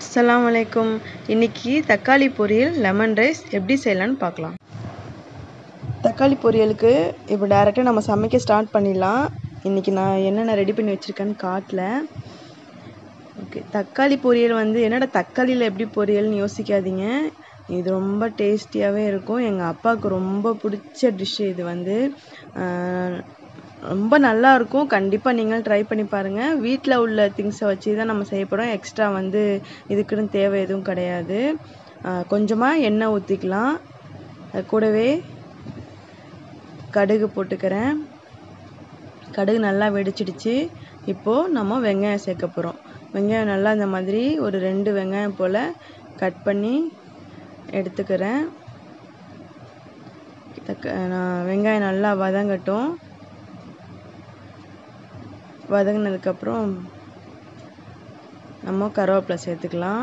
அஸ்ஸலாமு அலைக்கும் இன்னைக்கு தக்காளி பொரியல் லெமன் ரைஸ் எப்படி செய்யலான்னு பார்க்கலாம் தக்காளி பொரியலுக்கு இப்போ டேரெக்டாக நம்ம சமைக்க ஸ்டார்ட் பண்ணிடலாம் இன்றைக்கி நான் என்னென்ன ரெடி பண்ணி வச்சுருக்கேன்னு காட்டல ஓகே தக்காளி பொரியல் வந்து என்னடா தக்காளியில் எப்படி பொரியல்னு யோசிக்காதீங்க இது ரொம்ப டேஸ்டியாகவே இருக்கும் எங்கள் அப்பாவுக்கு ரொம்ப பிடிச்ச டிஷ்ஷு இது வந்து ஆஹ், ரொம்ப நல்லா இருக்கும் கண்டிப்பாக நீங்களும் ட்ரை பண்ணி பாருங்கள் வீட்டில் உள்ள திங்ஸை வச்சு தான் நம்ம செய்ய போகிறோம் எக்ஸ்ட்ரா வந்து இதுக்குன்னு தேவை எதுவும் கிடையாது கொஞ்சமாக எண்ணெய் ஊற்றிக்கலாம் அது கூடவே கடுகு போட்டுக்கிறேன் கடுகு நல்லா வெடிச்சிடுச்சு இப்போது நம்ம வெங்காயம் சேர்க்க போகிறோம் வெங்காயம் நல்லா இந்த மாதிரி ஒரு ரெண்டு வெங்காயம் போல் கட் பண்ணி எடுத்துக்கிறேன் தக்க நான் வெங்காயம் நல்லா வதங்கட்டும் வதங்கினதுக்கப்புறம் நம்ம கருவேப்பிலை சேர்த்துக்கலாம்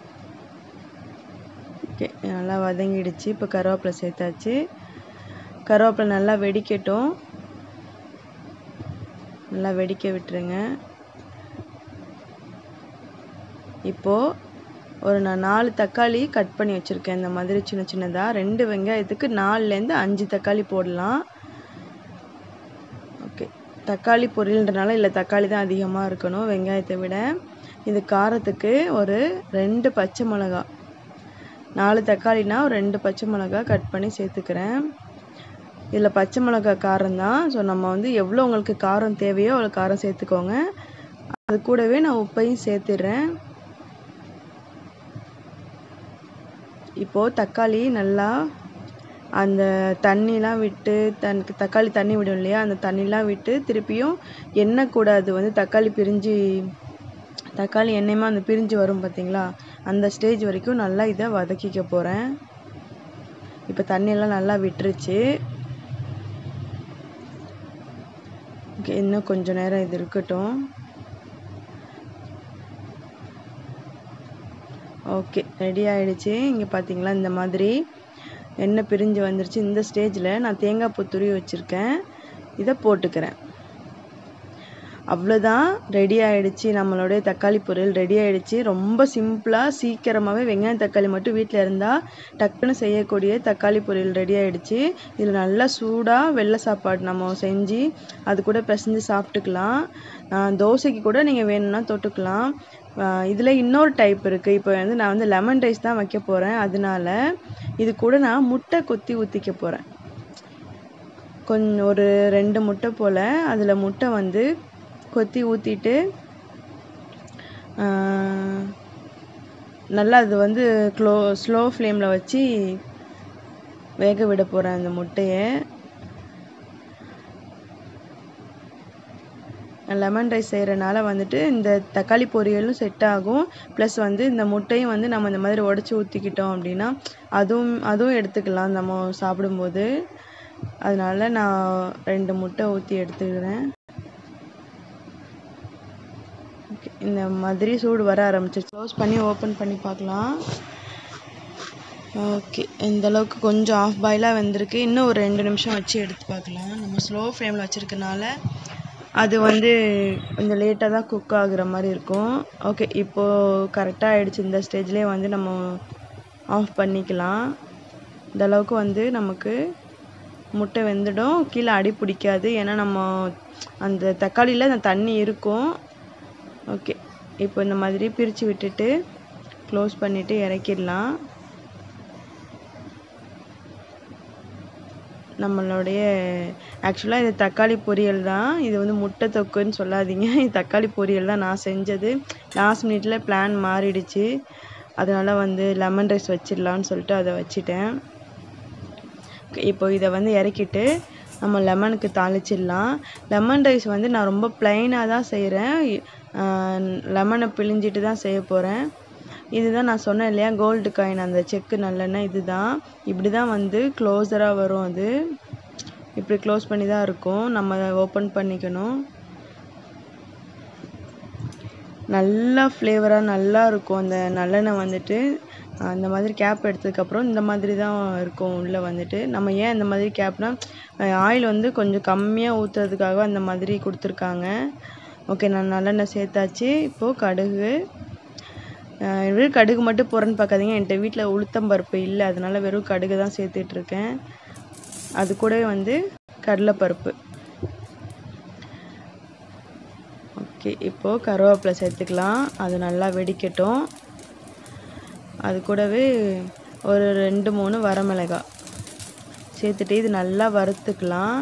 ஓகே நல்லா வதங்கிடுச்சு இப்போ கருவேப்பிலை சேர்த்தாச்சு கருவேப்பிலை நல்லா வெடிக்கட்டும் நல்லா வெடிக்க விட்டுருங்க இப்போது ஒரு நான் நாலு தக்காளி கட் பண்ணி வச்சுருக்கேன் இந்த மாதிரி சின்ன சின்னதாக ரெண்டு வெங்காயத்துக்கு நாலுலேருந்து அஞ்சு தக்காளி போடலாம் ஓகே தக்காளி பொரியல்ன்றனால இல்லை தக்காளி தான் அதிகமாக இருக்கணும் வெங்காயத்தை விட இது காரத்துக்கு ஒரு ரெண்டு பச்சை மிளகா நாலு தக்காளினா ஒரு ரெண்டு பச்சை மிளகா கட் பண்ணி சேர்த்துக்கிறேன் இதில் பச்சை மிளகா காரம் தான் ஸோ நம்ம வந்து எவ்வளோ உங்களுக்கு காரம் தேவையோ அவ்வளோ காரம் சேர்த்துக்கோங்க அது கூடவே நான் உப்பையும் சேர்த்துடுறேன் இப்போது தக்காளி நல்லா அந்த தண்ணிலாம் விட்டு தன் தக்காளி தண்ணி விடும் இல்லையா அந்த தண்ணிலாம் விட்டு திருப்பியும் எண்ணெய் கூட அது வந்து தக்காளி பிரிஞ்சு தக்காளி எண்ணெயமாக அந்த பிரிஞ்சு வரும் பார்த்தீங்களா அந்த ஸ்டேஜ் வரைக்கும் நல்லா இதை வதக்கிக்க போகிறேன் இப்போ தண்ணியெல்லாம் நல்லா விட்டுருச்சு ஓகே இன்னும் கொஞ்ச நேரம் இது இருக்கட்டும் ஓகே ரெடி ஆயிடுச்சு இங்கே பார்த்தீங்களா இந்த மாதிரி எண்ணெய் பிரிஞ்சு வந்துருச்சு இந்த ஸ்டேஜில் நான் தேங்காய் பூ துருவி வச்சுருக்கேன் இதை போட்டுக்கிறேன் அவ்வளோதான் ரெடி ஆயிடுச்சு நம்மளுடைய தக்காளி பொரியல் ரெடி ஆயிடுச்சு ரொம்ப சிம்பிளாக சீக்கிரமாகவே வெங்காயம் தக்காளி மட்டும் வீட்டில் இருந்தால் டக்குன்னு செய்யக்கூடிய தக்காளி பொரியல் ரெடி ஆயிடுச்சு இதில் நல்லா சூடாக வெள்ளை சாப்பாடு நம்ம செஞ்சு அது கூட பிசைஞ்சு சாப்பிட்டுக்கலாம் ஆஹ் தோசைக்கு கூட நீங்கள் வேணும்னா தொட்டுக்கலாம் இதில் இன்னொரு டைப் இருக்குது இப்போ வந்து நான் வந்து லெமன் ரைஸ் தான் வைக்க போகிறேன் அதனால இது கூட நான் முட்டை கொத்தி ஊற்றிக்க போகிறேன் கொஞ்சம் ஒரு ரெண்டு முட்டை போல் அதில் முட்டை வந்து கொத்தி ஊற்றிட்டு நல்லா அது வந்து க்ளோ ஸ்லோ ஃப்ளேமில் வச்சு வேக விட போகிறேன் அந்த முட்டையை லெமன் ரைஸ் செய்கிறனால வந்துட்டு இந்த தக்காளி பொரியலும் செட் ஆகும் ப்ளஸ் வந்து இந்த முட்டையும் வந்து நம்ம இந்த மாதிரி உடச்சி ஊற்றிக்கிட்டோம் அப்படின்னா அதுவும் அதுவும் எடுத்துக்கலாம் நம்ம சாப்பிடும்போது அதனால நான் ரெண்டு முட்டை ஊற்றி எடுத்துக்கிறேன் ஓகே இந்த மாதிரி சூடு வர ஆரம்பிச்சிருச்சு க்ளோஸ் பண்ணி ஓப்பன் பண்ணி பார்க்கலாம் ஓகே இந்த அளவுக்கு கொஞ்சம் ஆஃப் பாயிலாக வந்திருக்கு இன்னும் ஒரு ரெண்டு நிமிஷம் வச்சு எடுத்து பார்க்கலாம் நம்ம ஸ்லோ ஃப்ளேமில் வச்சுருக்கனால அது வந்து கொஞ்சம் லேட்டாக தான் குக் ஆகுற மாதிரி இருக்கும் ஓகே இப்போது கரெக்டாக ஆகிடுச்சு இந்த ஸ்டேஜ்லேயே வந்து நம்ம ஆஃப் பண்ணிக்கலாம் இந்த அளவுக்கு வந்து நமக்கு முட்டை வெந்துடும் கீழே அடி பிடிக்காது ஏன்னா நம்ம அந்த தக்காளியில் அந்த தண்ணி இருக்கும் ஓகே இப்போ இந்த மாதிரி பிரித்து விட்டுட்டு க்ளோஸ் பண்ணிவிட்டு இறக்கிடலாம் நம்மளுடைய ஆக்சுவலாக இது தக்காளி பொரியல் தான் இது வந்து முட்டை தொக்குன்னு சொல்லாதீங்க இது தக்காளி பொரியல் தான் நான் செஞ்சது லாஸ்ட் மினிட்ல பிளான் மாறிடுச்சு அதனால வந்து லெமன் ரைஸ் வச்சிடலான்னு சொல்லிட்டு அதை வச்சிட்டேன் இப்போ இதை வந்து இறக்கிட்டு நம்ம லெமனுக்கு தாளிச்சிடலாம் லெமன் ரைஸ் வந்து நான் ரொம்ப ப்ளைனாக தான் செய்கிறேன் லெமனை பிழிஞ்சிட்டு தான் செய்ய போகிறேன் இதுதான் நான் சொன்னேன் இல்லையா கோல்டு காயின் அந்த செக்கு நல்லெண்ணெய் இதுதான் இப்படி தான் வந்து க்ளோஸராக வரும் அது இப்படி க்ளோஸ் பண்ணி தான் இருக்கும் நம்ம ஓப்பன் பண்ணிக்கணும் நல்லா ஃப்ளேவராக நல்லா இருக்கும் அந்த நல்லெண்ணெய் வந்துட்டு அந்த மாதிரி கேப் எடுத்ததுக்கப்புறம் இந்த மாதிரி தான் இருக்கும் உள்ளே வந்துட்டு நம்ம ஏன் இந்த மாதிரி கேப்னா ஆயில் வந்து கொஞ்சம் கம்மியாக ஊற்றுறதுக்காக அந்த மாதிரி கொடுத்துருக்காங்க ஓகே நான் நல்லெண்ணெய் சேர்த்தாச்சு இப்போது கடுகு அஹ் வெறும் கடுகு மட்டும் போடுறேன்னு பார்க்காதீங்க என்கிட்ட வீட்டில் உளுத்தம்பருப்பு இல்லை அதனால வெறும் கடுகு தான் சேர்த்துட்டு இருக்கேன் அது கூடவே வந்து கடலைப்பருப்பு ஓகே இப்போது கருவேப்பிலை சேர்த்துக்கலாம் அது நல்லா வெடிக்கட்டும் அது கூடவே ஒரு ரெண்டு மூணு வரமிளகாய் சேர்த்துட்டு இது நல்லா வறுத்துக்கலாம்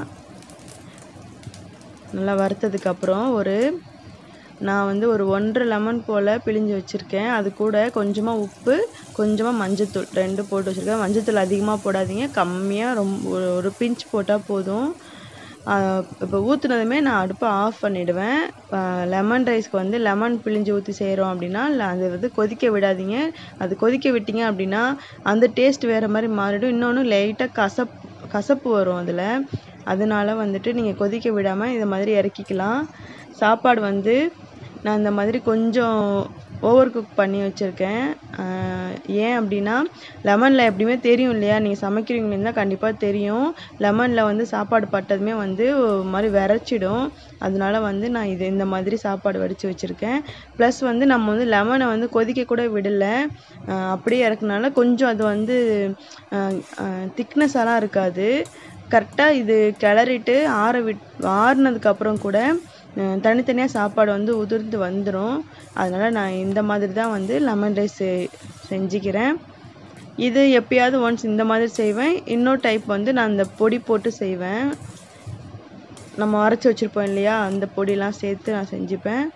நல்லா வறுத்ததுக்கப்புறம் ஒரு நான் வந்து ஒரு ஒன்றரை லெமன் போல் பிழிஞ்சு வச்சுருக்கேன் அது கூட கொஞ்சமாக உப்பு கொஞ்சமாக மஞ்சத்தூள் ரெண்டு போட்டு வச்சுருக்கேன் மஞ்சத்தூள் அதிகமாக போடாதீங்க கம்மியாக ரொம்ப ஒரு ஒரு பிஞ்ச் போட்டால் போதும் இப்போ ஊற்றுனதுமே நான் அடுப்பை ஆஃப் பண்ணிவிடுவேன் லெமன் ரைஸ்க்கு வந்து லெமன் பிழிஞ்சு ஊற்றி செய்கிறோம் அப்படின்னா இல்லை அது வந்து கொதிக்க விடாதீங்க அது கொதிக்க விட்டீங்க அப்படின்னா அந்த டேஸ்ட் வேறு மாதிரி மாறிடும் இன்னொன்று லைட்டாக கசப் கசப்பு வரும் அதில் அதனால வந்துட்டு நீங்கள் கொதிக்க விடாமல் இதை மாதிரி இறக்கிக்கலாம் சாப்பாடு வந்து நான் இந்த மாதிரி கொஞ்சம் ஓவர் குக் பண்ணி வச்சுருக்கேன் ஏன் அப்படின்னா லெமனில் எப்படியுமே தெரியும் இல்லையா நீங்கள் சமைக்கிறீங்கன்னா கண்டிப்பாக தெரியும் லெமனில் வந்து சாப்பாடு பட்டதுமே வந்து ஒரு மாதிரி விரைச்சிடும் அதனால வந்து நான் இது இந்த மாதிரி சாப்பாடு வடித்து வச்சுருக்கேன் ப்ளஸ் வந்து நம்ம வந்து லெமனை வந்து கொதிக்க கூட விடலை அப்படியே இறக்குனால கொஞ்சம் அது வந்து திக்னஸாலாம் இருக்காது கரெக்டாக இது கிளறிட்டு ஆற விட் ஆறுனதுக்கப்புறம் கூட தனித்தனியாக சாப்பாடு வந்து உதிர்ந்து வந்துடும் அதனால் நான் இந்த மாதிரி தான் வந்து லெமன் ரைஸ் செஞ்சுக்கிறேன் இது எப்பயாவது ஒன்ஸ் இந்த மாதிரி செய்வேன் இன்னொரு டைப் வந்து நான் அந்த பொடி போட்டு செய்வேன் நம்ம அரைச்சி வச்சுருப்போம் இல்லையா அந்த பொடிலாம் சேர்த்து நான் செஞ்சுப்பேன்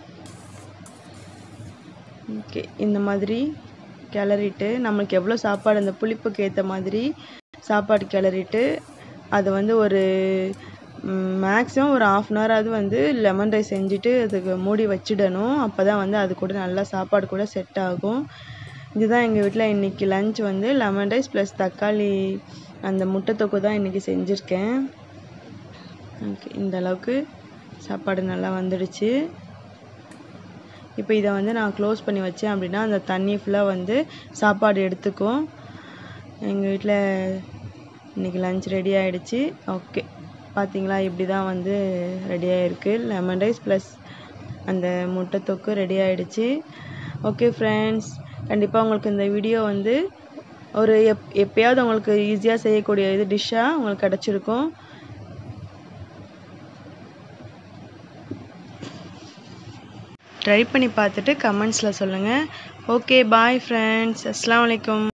ஓகே இந்த மாதிரி கிளறிட்டு நம்மளுக்கு எவ்வளோ சாப்பாடு அந்த புளிப்புக்கு ஏற்ற மாதிரி சாப்பாடு கிளறிட்டு அது வந்து ஒரு மேக்ஸிமம் ஒரு ஆஃப் அன் ஹவராவது வந்து லெமன் ரைஸ் செஞ்சுட்டு அதுக்கு மூடி வச்சிடணும் அப்போ தான் வந்து அது கூட நல்லா சாப்பாடு கூட செட் ஆகும் இதுதான் எங்கள் வீட்டில் இன்றைக்கி லஞ்ச் வந்து லெமன் ரைஸ் ப்ளஸ் தக்காளி அந்த முட்டை தொக்கு தான் இன்றைக்கி செஞ்சுருக்கேன் ஓகே இந்த அளவுக்கு சாப்பாடு நல்லா வந்துடுச்சு இப்போ இதை வந்து நான் க்ளோஸ் பண்ணி வச்சேன் அப்படின்னா அந்த தண்ணி ஃபுல்லாக வந்து சாப்பாடு எடுத்துக்கும் எங்கள் வீட்டில் இன்றைக்கி லஞ்ச் ரெடி ஆகிடுச்சு ஓகே பார்த்தீங்களா இப்படி தான் வந்து ரெடி ஆகிருக்கு லெமன் ரைஸ் ப்ளஸ் அந்த முட்டை தொக்கு ரெடி ஆகிடுச்சு ஓகே ஃப்ரெண்ட்ஸ் கண்டிப்பாக உங்களுக்கு இந்த வீடியோ வந்து ஒரு எப் எப்பயாவது உங்களுக்கு ஈஸியாக செய்யக்கூடிய இது டிஷ்ஷாக உங்களுக்கு கிடச்சிருக்கும் ட்ரை பண்ணி பார்த்துட்டு கமெண்ட்ஸில் சொல்லுங்கள் ஓகே பாய் ஃப்ரெண்ட்ஸ் அஸ்லாம் வலைக்கம்